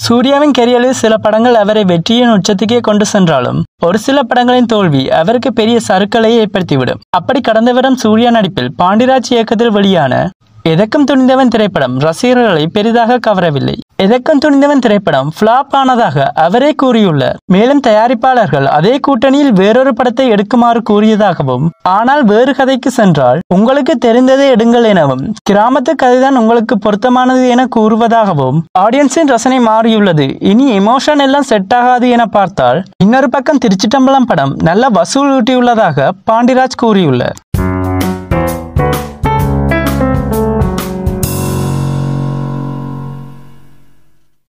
சூர்யாவின் கெரியரில் சில படங்கள் அவரை வெற்றியின் உச்சத்துக்கே கொண்டு சென்றாலும் ஒரு சில படங்களின் தோல்வி அவருக்கு பெரிய சறுக்கலை ஏற்படுத்திவிடும் அப்படி கடந்த வருடம் சூர்யா நடிப்பில் பாண்டிராஜ் இயக்கத்தில் வெளியான எதற்கும் துணிந்தவன் திரைப்படம் ரசிகர்களை பெரிதாக கவரவில்லை எதற்கும் துணிந்தவன் திரைப்படம் ஃபிளாப் ஆனதாக அவரே கூறியுள்ளார் மேலும் தயாரிப்பாளர்கள் அதே கூட்டணியில் வேறொரு படத்தை எடுக்குமாறு கூறியதாகவும் ஆனால் வேறு கதைக்கு சென்றால் உங்களுக்கு தெரிந்ததை எடுங்கள் எனவும் கிராமத்து கதைதான் உங்களுக்கு பொருத்தமானது என கூறுவதாகவும் ஆடியன்ஸின் ரசனை மாறியுள்ளது இனி எமோஷன் எல்லாம் செட் ஆகாது என பார்த்தால் இன்னொரு பக்கம் திருச்சிட்டம்பலம் படம் நல்ல வசூல் ஊட்டியுள்ளதாக பாண்டிராஜ் கூறியுள்ளார்